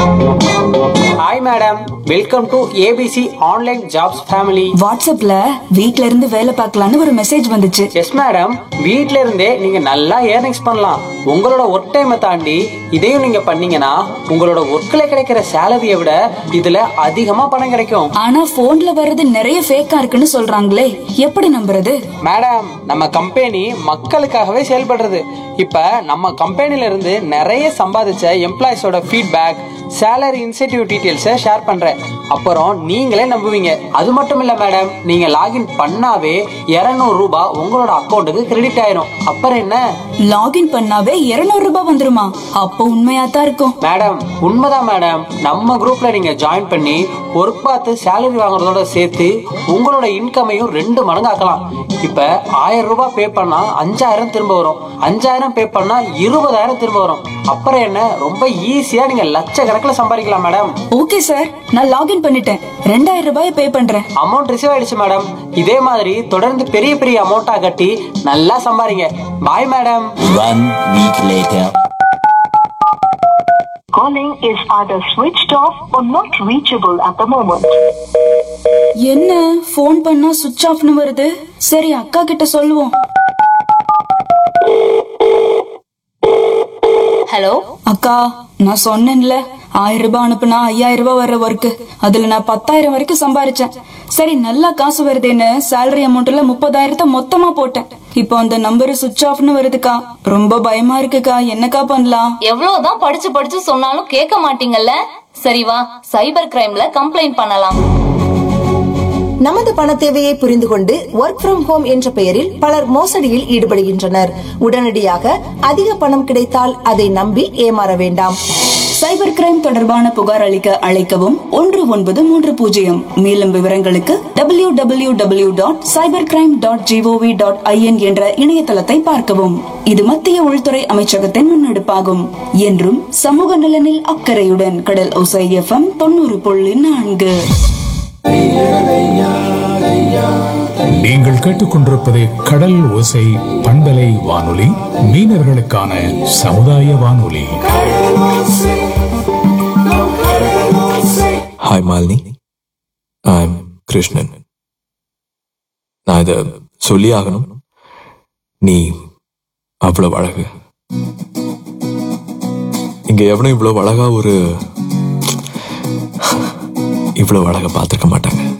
Hi madam welcome to ABC online jobs family வாட்ஸ்அப்ல வீட்ல இருந்து வேலை பார்க்கலான்னு ஒரு மெசேஜ் வந்துச்சு எஸ் மேடம் வீட்ல இருந்தே நீங்க நல்லா ஏர்னிங்ஸ் பண்ணலாம் உங்களோட ஒர்க் டைமை தாண்டி இதையும் நீங்க பண்ணீங்கன்னா உங்களோட ஒர்க்ல கிடைக்கிற சேலரியை விட இதுல அதிகமா பணம் கிடைக்கும் ஆனா போன்ல வர்றது நிறைய ஃபேக்கா இருக்குன்னு சொல்றாங்களே எப்படி நம்புறது மேடம் நம்ம கம்பெனி மக்களுக்காகவே செயல்படுறது இப்ப நம்ம கம்பெனில இருந்து நிறைய சம்பாதிச்ச எம்ப்ளாயிஸோட ஃபீட்பேக் சேலரி இன்சென்டிவ் டீடைல்ஸை ஷேர் பண்றேன் அப்புறம் நீங்களே நம்புவீங்க அது மட்டும் இல்ல மேடம் நீங்க லாகின் பண்ணாவே 200 ரூபாய் உங்களோட அக்கௌண்ட்டுக்கு கிரெடிட் ஆயிரும் அப்புறம் என்ன லாகின் பண்ணாவே 200 ரூபாய் வந்துருமா அப்போ உண்மையா தான் இருக்கும் மேடம் உண்மைதான் மேடம் நம்ம குரூப்ல நீங்க ஜாயின் பண்ணி ஒர்க் பார்த்து சேலரி வாங்குறதோட சேர்த்து உங்களோட இன்கமையும் ரெண்டு மடங்கு ஆக்கலாம் இப்ப ஆயிரம் ரூபாய் பே பண்ணா அஞ்சாயிரம் திரும்ப வரும் அஞ்சாயிரம் பே பண்ணா இருபதாயிரம் திரும்ப வரும் அப்புறம் என்ன ரொம்ப ஈஸியா நீங்க லட்சக்கணக்கில் சம்பாதிக்கலாம் மேடம் ஓகே சார் நான் லாகின் பண்ணிட்டேன் ரெண்டாயிரம் ரூபாய் பே பண்றேன் அமௌண்ட் ரிசீவ் ஆயிடுச்சு மேடம் இதே மாதிரி தொடர்ந்து பெரிய பெரிய அமௌண்ட்டா கட்டி நல்லா சம்பாதிங்க bye madam One week later. Calling is either switched off or not reachable at the moment. என்ன ஃபோன் பண்ணா சுவிட்ச் ஆஃப்னு வருது சரி அக்கா கிட்ட சொல்லுவோம் ஹலோ அக்கா நான் சொன்னேன்ல ஆயிரம் ரூபாய் அனுப்புனா ஐயாயிரம் ரூபாய் வர்ற ஒர்க் அதுல நான் பத்தாயிரம் வரைக்கும் சம்பாரிச்சேன் சரி நல்லா காசு வருதேன்னு சேலரி அமௌண்ட்ல முப்பதாயிரத்தை மொத்தமா போட்டேன் இப்போ அந்த நம்பர் சுவிட்ச் ஆஃப்னு வருதுக்கா ரொம்ப பயமா இருக்குக்கா என்னக்கா பண்ணலாம் எவ்வளவுதான் படிச்சு படிச்சு சொன்னாலும் கேட்க மாட்டீங்கல்ல சரி வா சைபர் கிரைம்ல கம்ப்ளைண்ட் பண்ணலாம் நமது பண தேவையை புரிந்து கொண்டு ஒர்க் ஃப்ரம் ஹோம் என்ற பெயரில் பலர் மோசடியில் ஈடுபடுகின்றனர் உடனடியாக அதிக பணம் கிடைத்தால் அதை நம்பி ஏமாற வேண்டாம் சைபர் கிரைம் தொடர்பான புகார் அளிக்க அழைக்கவும் ஒன்று ஒன்பது மூன்று பூஜ்ஜியம் மேலும் விவரங்களுக்கு W W W dot cyber crime dot G O V dot I N என்ற இணையதளத்தை பார்க்கவும் இது மத்திய உள்துறை அமைச்சகத்தின் முன்னெடுப்பாகும் என்றும் சமூக நலனில் அக்கறையுடன் கடல் ஒசை எஃப்எம் தொண்ணூறு புள்ளி நான்கு நீங்கள் கேட்டுக்கொண்டிருப்பது கடல் ஓசை பண்பலை வானொலி மீனவர்களுக்கான சமுதாய வானொலி ஹாய் மாலினி ஐம் கிருஷ்ணன் நான் இதை சொல்லி ஆகணும் நீ அவ்வளவு அழகு இங்க எவனும் இவ்வளவு அழகா ஒரு இவ்வளவு அழகா பார்த்திருக்க மாட்டாங்க